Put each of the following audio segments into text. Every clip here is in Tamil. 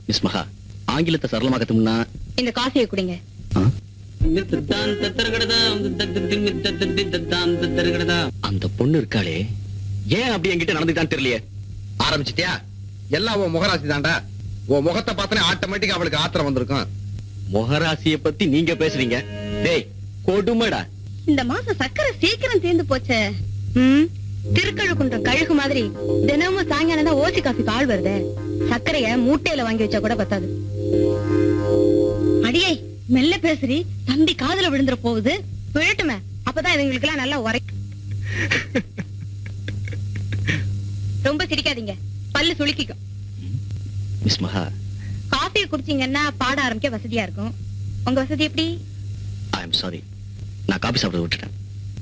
மிஸ் மகா ஆங்கிலத்தை சரளமா கத்தும்னா இந்த காஃபியை குடிங்க அந்த பொண்ணு இருக்காளே ஏன் அப்படி என்கிட்ட நடந்துட்டான்னு தெரியலையே ஆரம்பிச்சிட்டியா எல்லாம் உன் முகராசி தான்டா உன் முகத்தை பார்த்தனே ஆட்டோமேட்டிக்கா அவளுக்கு ஆத்திரம் வந்திருக்கும் முகராசிய பத்தி நீங்க பேசுறீங்க டேய் கொடுமைடா இந்த மாசம் சக்கரை சீக்கிரம் தீர்ந்து போச்சே ம் திருக்கழுக்குன்றம் கழுகு மாதிரி தினமும் சாயங்காலம் தான் ஓசி காஃபி கால் வருதே சர்க்கரைய மூட்டையில வாங்கி வச்சா கூட பத்தாது அடியே மெல்ல பேசுறி தம்பி காதுல விழுந்துற போகுது விழட்டுமே அப்பதான் இவங்களுக்கு எல்லாம் நல்லா உரை ரொம்ப சிரிக்காதீங்க பல்லு சுளுக்கிக்கும் மிஸ் மகா காஃபியை குடிச்சீங்கன்னா பாட ஆரம்பிக்க வசதியா இருக்கும் உங்க வசதி எப்படி ஐ எம் சாரி நான் காபி சாப்பிட விட்டுட்டேன்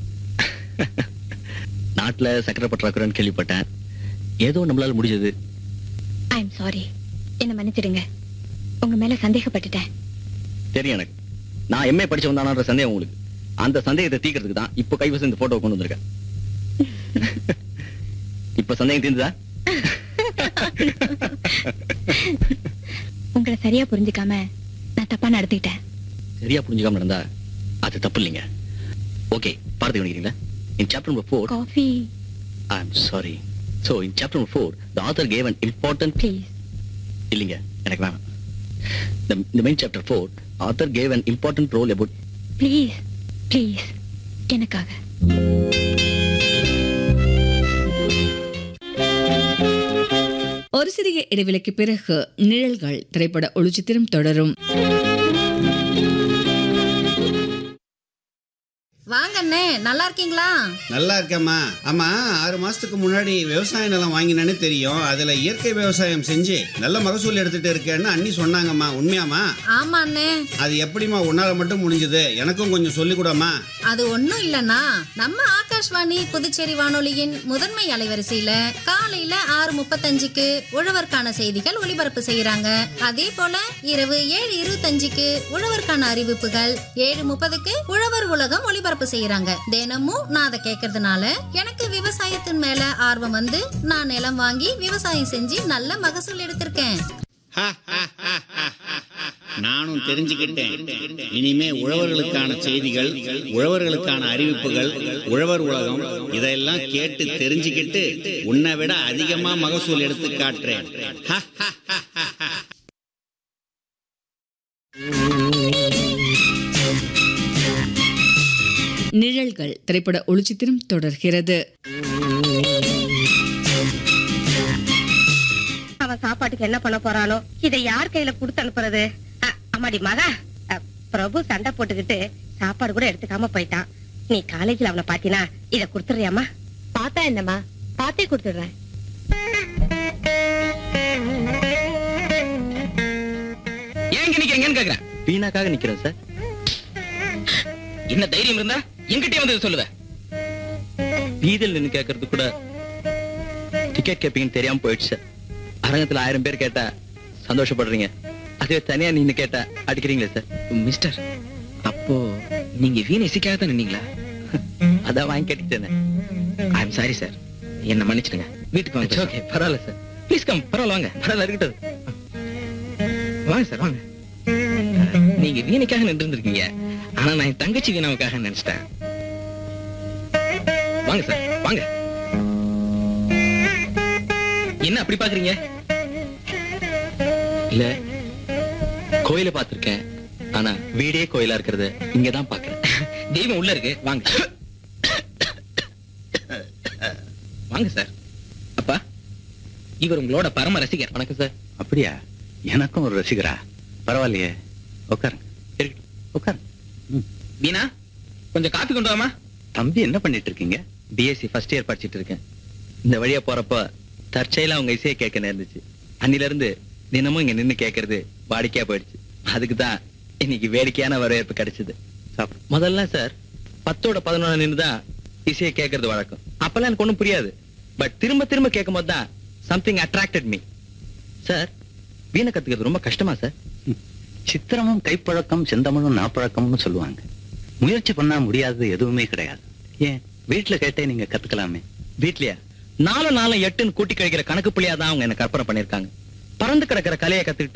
நாட்டுல சக்கரை பற்றாக்குறைன்னு கேள்விப்பட்டேன் ஏதோ நம்மளால முடிஞ்சது ஐ எம் சாரி என்ன மன்னிச்சிடுங்க உங்க மேல சந்தேகப்பட்டுட்டேன் தெரியும் எனக்கு நான் எம்ஏ படிச்சு வந்தானன்ற சந்தேகம் உங்களுக்கு அந்த சந்தேகத்தை தீக்கிறதுக்கு தான் இப்போ கைவசம் இந்த போட்டோ கொண்டு வந்திருக்கேன் இப்ப சந்தேகம் தீர்ந்ததா உங்களை சரியா புரிஞ்சுக்காம நான் தப்பா நடத்திட்டேன் சரியா புரிஞ்சுக்காம நடந்தா அது தப்பு இல்லைங்க ஓகே பாரதி கவனிக்கிறீங்களா in chapter number four coffee I am sorry so in chapter number four the author gave an important please இல்லைங்க எனக்கு வேணாம் இந்த main chapter four author gave an important role about please please எனக்காக ஒரு சிறிய இடைவெளிக்கு பிறகு நிழல்கள் திரைப்பட ஒளிச்சித்திரம் தொடரும் வாங்க அண்ணே நல்லா இருக்கீங்களா நல்லா இருக்கேம்மா ஆமா ஆறு மாசத்துக்கு முன்னாடி விவசாய நிலம் வாங்கினேன்னு தெரியும் அதுல இயற்கை விவசாயம் செஞ்சு நல்ல மகசூல் எடுத்துட்டு இருக்கேன்னு அண்ணி சொன்னாங்கம்மா உண்மையாம்மா ஆமா அண்ணே அது எப்படிம்மா உன்னால மட்டும் முடிஞ்சது எனக்கும் கொஞ்சம் சொல்லிக் கூடம்மா அது ஒண்ணும் இல்லனா நம்ம ஆகாஷ்வாணி புதுச்சேரி வானொலியின் முதன்மை அலைவரிசையில காலையில ஆறு முப்பத்தஞ்சுக்கு உழவர்க்கான செய்திகள் ஒளிபரப்பு செய்யறாங்க அதே போல இரவு ஏழு இருபத்தஞ்சுக்கு உழவர்க்கான அறிவிப்புகள் ஏழு முப்பதுக்கு உழவர் உலகம் ஒளிபரப்பு செய்யறாங்க தினமும் நான் அதை கேட்கறதுனால எனக்கு விவசாயத்தின் மேல ஆர்வம் வந்து நான் நிலம் வாங்கி விவசாயம் செஞ்சு நல்ல மகசூல் எடுத்திருக்கேன் நானும் தெரிஞ்சுக்கிட்டேன் இனிமே உழவர்களுக்கான செய்திகள் உழவர்களுக்கான அறிவிப்புகள் உழவர் உலகம் இதெல்லாம் கேட்டு தெரிஞ்சுக்கிட்டு உன்னை விட அதிகமா மகசூல் எடுத்து காட்டுறேன் ஹ, ஹ, ஹ, ஹ, ஹ. நிழல்கள் திரைப்பட ஒளிச்சித்திரம் தொடர்கிறது அவன் சாப்பாட்டுக்கு என்ன பண்ண போறானோ இதை யார் கையில கொடுத்து அனுப்புறது அ, அம்மாடி மகா அ, பிரபு சண்டை போட்டுக்கிட்டு சாப்பாடு கூட எடுத்துக்காம போயிட்டான் நீ காலேஜ்ல அவனை பாத்தினா இத கொடுத்துறியாமா பார்த்தா என்னம்மா பார்த்தே கொடுத்துடுறேன் ஏங்க நிக்கிறீங்கன்னு கேக்குறேன் வீணாக்காக நிக்கிறேன் சார் என்ன தைரியம் இருந்தா என்கிட்டயே வந்து இதை சொல்லுவ வீதியில் நின்னு கேட்கறது கூட டிக்கெட் கேப்பீங்கன்னு தெரியாம போயிடுச்சு சார் அரங்கத்துல ஆயிரம் பேர் கேட்டா சந்தோஷப்படுறீங்க அதுவே தனியா நின்னு கேட்டா அடிக்கிறீங்களே சார் மிஸ்டர் அப்போ நீங்க வீண் இசைக்காக தான் நின்னீங்களா அதான் வாங்கி கேட்டுக்கிட்டேனே ஐ எம் சாரி சார் என்ன மன்னிச்சிடுங்க வீட்டுக்கு வாங்க ஓகே பரவாயில்ல சார் ப்ளீஸ் கம் பரவாயில்ல வாங்க பரவாயில்ல இருக்கட்டும் வாங்க சார் வாங்க நீங்க வீணைக்காக நின்று இருந்திருக்கீங்க ஆனா நான் என் தங்கச்சி வீணாவுக்காக நினைச்சிட்டேன் வாங்க சார் வாங்க என்ன அப்படி பாக்குறீங்க இல்ல கோயில பாத்திருக்கேன் ஆனா வீடே கோயிலா இருக்கிறது இங்கதான் பாக்குறேன் தெய்வம் உள்ள இருக்கு வாங்க வாங்க சார் அப்பா இவர் உங்களோட பரம ரசிகர் வணக்கம் சார் அப்படியா எனக்கும் ஒரு ரசிகரா பரவாயில்லையே உட்காருங்க இருக்கட்டும் உட்காருங்க வீணா கொஞ்சம் காப்பி கொண்டு வாமா தம்பி என்ன பண்ணிட்டு இருக்கீங்க பிஎஸ்சி ஃபர்ஸ்ட் இயர் படிச்சிட்டு இருக்கேன் இந்த வழியா போறப்ப தற்செயலா அவங்க இசையை கேட்க நேர்ந்துச்சு அன்னில இருந்து தினமும் இங்க நின்னு கேட்கறது வாடிக்கையா போயிடுச்சு அதுக்கு தான் இன்னைக்கு வேடிக்கையான வரவேற்பு கிடைச்சது சாப்பிடு. முதல்ல சார் பத்தோட பதினொன்னு நின்று தான் இசையை கேட்கறது வழக்கம் அப்பெல்லாம் எனக்கு ஒண்ணும் புரியாது பட் திரும்ப திரும்ப கேட்கும் போது தான் சம்திங் அட்ராக்டட் மீ சார் வீணை கத்துக்கிறது ரொம்ப கஷ்டமா சார் சித்திரமும் கைப்பழக்கம் செந்தமிழும் நாப்பழக்கம்னு சொல்லுவாங்க முயற்சி பண்ணா முடியாதது எதுவுமே கிடையாது ஏன் வீட்டுல கேட்டே நீங்க கத்துக்கலாமே வீட்லயா நாலு நாலு எட்டுன்னு கூட்டி கழிக்கிற கணக்கு புள்ளியா தான் அவங்க என்ன கற்பனை பண்ணிருக்காங்க பறந்து கிடக்கிற கலையை கத்துக்கிட்டு